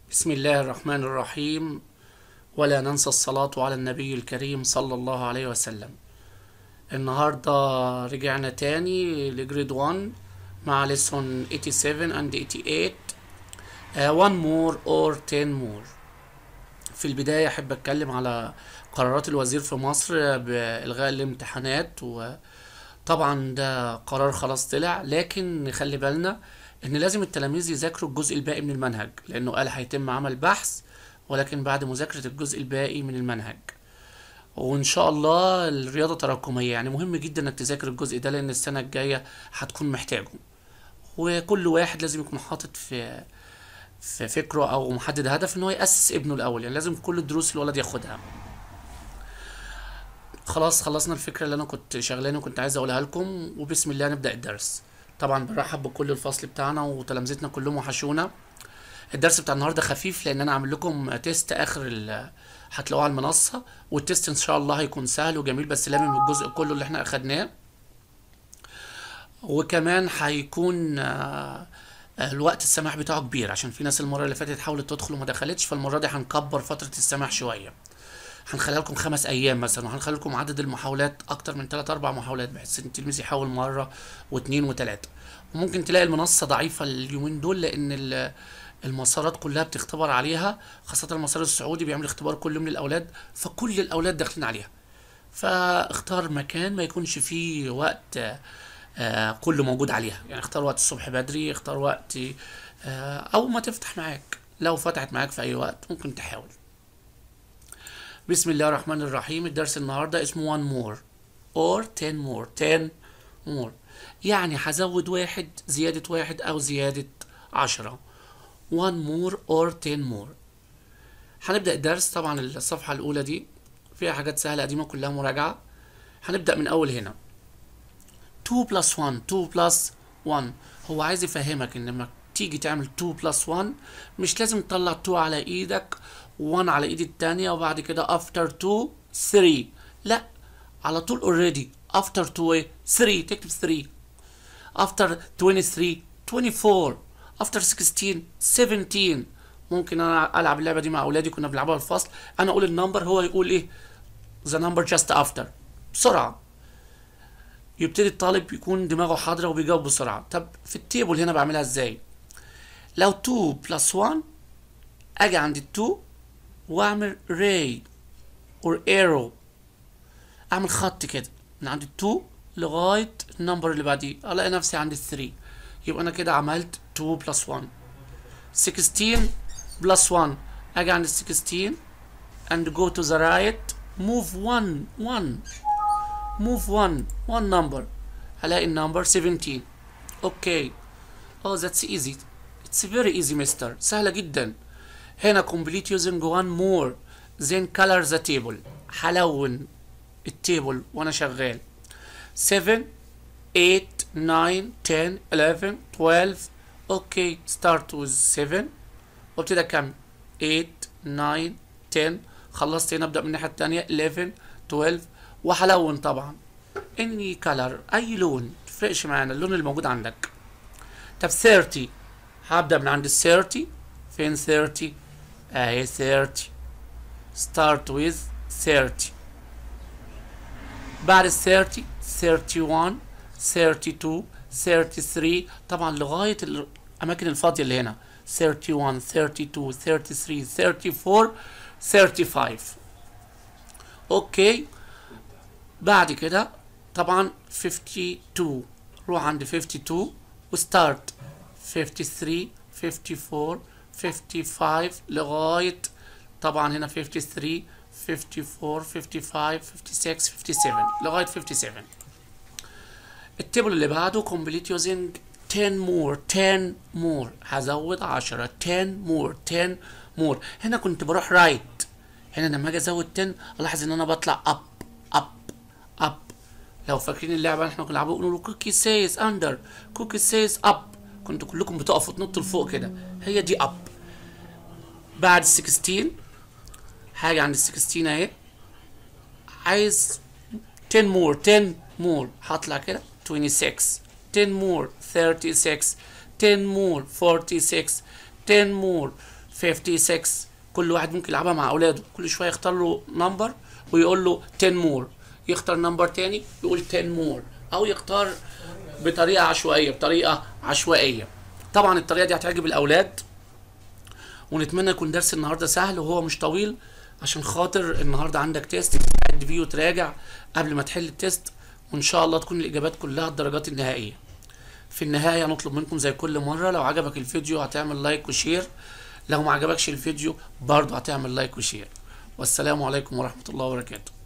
بسم الله الرحمن الرحيم ولا ننسى الصلاة على النبي الكريم صلى الله عليه وسلم النهاردة رجعنا تاني لجريد 1 مع لسون 87 and 88 uh, one more or 10 more في البداية أحب أتكلم على قرارات الوزير في مصر بإلغاء الامتحانات وطبعا ده قرار خلاص طلع لكن نخلي بالنا إن لازم التلاميذ يذاكروا الجزء الباقي من المنهج لأنه قال هيتم عمل بحث ولكن بعد مذاكرة الجزء الباقي من المنهج وإن شاء الله الرياضة تراكمية يعني مهم جدا إنك تذاكر الجزء ده لأن السنة الجاية هتكون محتاجه وكل واحد لازم يكون حاطط في في فكره او محدد هدف ان هو ياسس ابنه الاول يعني لازم كل الدروس الولد ياخدها خلاص خلصنا الفكره اللي انا كنت شغلاني وكنت عايز اقولها لكم وبسم الله نبدا الدرس طبعا بنرحب بكل الفصل بتاعنا وتلامذتنا كلهم وحشونا الدرس بتاع النهارده خفيف لان انا عامل لكم تيست اخر ال هتلاقوه على المنصه والتيست ان شاء الله هيكون سهل وجميل بس لامم الجزء كله اللي احنا اخدناه وكمان هيكون آه الوقت السماح بتاعه كبير عشان في ناس المره اللي فاتت حاولت تدخل وما دخلتش فالمره دي هنكبر فتره السماح شويه هنخليها لكم خمس ايام مثلا وهنخلي لكم عدد المحاولات اكتر من 3 4 محاولات بحيث ان التلميذ يحاول مره واثنين وثلاثه وممكن تلاقي المنصه ضعيفه اليومين دول لان المسارات كلها بتختبر عليها خاصه المسار السعودي بيعمل اختبار كل يوم للاولاد فكل الاولاد داخلين عليها فاختار مكان ما يكونش فيه وقت آه كله موجود عليها يعني اختار وقت الصبح بدري اختار وقت آه او ما تفتح معاك لو فتحت معاك في اي وقت ممكن تحاول بسم الله الرحمن الرحيم الدرس النهاردة اسمه one more or ten more ten more يعني هزود واحد زيادة واحد او زيادة عشرة one more or ten more هنبدأ الدرس طبعا الصفحة الأولى دي فيها حاجات سهلة قديمة كلها مراجعة هنبدأ من أول هنا 2 plus 1 2 plus 1 هو عايز يفهمك ان لما تيجي تعمل 2 plus 1 مش لازم تطلع 2 على ايدك 1 على ايد التانية وبعد كده after 2 3 لا على طول already after 2 3 تكتب 3 after 23 24 after 16 17 ممكن انا العب اللعبه دي مع اولادي كنا بنلعبها في الفصل انا اقول النمبر هو يقول ايه the number just after بسرعه يبتدي الطالب يكون دماغه حاضرة وبيجاوب بسرعة طب في التيبل هنا بعملها ازاي لو 2 بلس 1 اجي عند ال 2 واعمل ray or arrow اعمل خط كده من عند ال 2 لغاية النمبر اللي بعديه الاقي نفسي عند ال 3 يبقى انا كده عملت 2 بلس 1 16 بلس 1 اجي عند ال 16 and go to the right move 1 1 move one one number هلاقي النمبر 17 اوكي oh that's easy it's very easy mister سهلة جدا هنا complete using one more then color the table هلون التيبل وانا شغال 7 8 9 10 11 12 اوكي start with 7 وابتدي اكمل 8 9 10 خلصت هنا ابدا من الناحية التانية 11 12 وهلون طبعا اني كلر اي لون تفرقش معانا اللون اللي موجود عندك طب 30 هبدا من عند ال 30 فين 30 اهي 30 start with 30 بعد ال 30 31 32 33 طبعا لغايه الاماكن الفاضيه اللي هنا 31 32 33 34 35 اوكي بعد كده طبعا 52 روح عند 52 وستارت 53 54 55 لغاية طبعا هنا 53 54 55 56 57 لغاية 57 التيبل اللي بعده complete using 10 more 10 more هزود 10 10 more 10 more هنا كنت بروح رايت right. هنا لما اجي ازود 10 الاحظ ان انا بطلع اب اب اب لو فاكرين اللعبه احنا كنا بنلعبها نقول كوكي سيز اندر كوكي سيز اب كنتوا كلكم بتقفوا تنطوا لفوق كده هي دي اب بعد 16 حاجه عند ال 16 اهي عايز 10 مور 10 مور هطلع كده 26 10 مور 36 10 مور 46 10 مور 56 كل واحد ممكن يلعبها مع اولاده كل شويه يختار له نمبر ويقول له 10 مور يختار نمبر تاني يقول 10 مور او يختار بطريقه عشوائيه بطريقه عشوائيه طبعا الطريقه دي هتعجب الاولاد ونتمنى يكون درس النهارده سهل وهو مش طويل عشان خاطر النهارده عندك تيست تستعد فيه وتراجع قبل ما تحل التيست وان شاء الله تكون الاجابات كلها الدرجات النهائيه في النهايه نطلب منكم زي كل مره لو عجبك الفيديو هتعمل لايك وشير لو ما عجبكش الفيديو برضه هتعمل لايك وشير والسلام عليكم ورحمه الله وبركاته